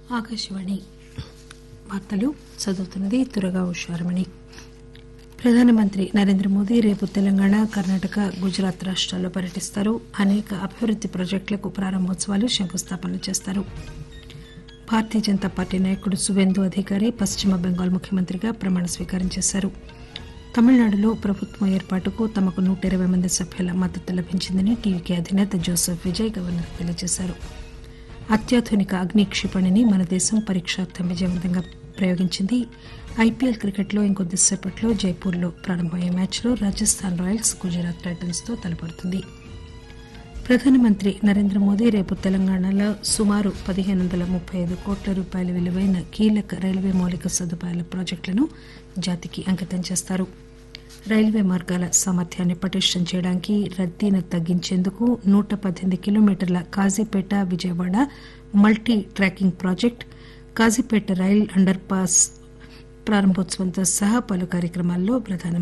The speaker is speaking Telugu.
ఆకాశవాణి వార్తలు చదువుతున్నది తురగా ఉషారమణి ప్రధానమంత్రి నరేంద్ర మోదీ రేపు తెలంగాణ కర్ణాటక గుజరాత్ రాష్టాల్లో పర్యటిస్తారు అనేక అభివృద్ది ప్రాజెక్టులకు ప్రారంభోత్సవాలు శంకుస్థాపనలు చేస్తారు భారతీయ జనతా పార్టీ నాయకుడు సువేందు అధికారి పశ్చిమ బెంగాల్ ముఖ్యమంత్రిగా ప్రమాణ స్వీకారం చేశారు తమిళనాడులో ప్రభుత్వం ఏర్పాటుకు తమకు నూట ఇరవై మంది సభ్యుల మద్దతు లభించిందని టీవీకే అధినేత జోసెఫ్ విజయ్ గవర్నర్ తెలియజేశారు అత్యాధునిక అగ్ని క్షిపణిని మన దేశం పరీక్షార్థం విజయవంతంగా ప్రయోగించింది ఐపీఎల్ క్రికెట్లో ఇంకొద్దిసేపట్లో జైపూర్లో ప్రారంభమయ్యే మ్యాచ్లో రాజస్థాన్ రాయల్స్ గుజరాత్ టైటన్స్ తో తలపడుతుంది ప్రధానమంత్రి నరేంద్ర మోదీ రేపు తెలంగాణలో సుమారు పదిహేను వందల ముప్పై ఐదు కోట్ల రూపాయల విలువైన కీలక రైల్వే మౌలిక సదుపాయాల ప్రాజెక్టులను జాతికి అంకితం చేస్తారు రైల్వే మార్గాల సామర్థ్యాన్ని పటిష్టం చేయడానికి రద్దీని తగ్గించేందుకు నూట పద్దెనిమిది కిలోమీటర్ల Kazipet Vijayawada multi tracking project Kazipet rail under pass ప్రారంభోత్సవంతో సహా పలు కార్యక్రమాల్లో ప్రధానమంత్రి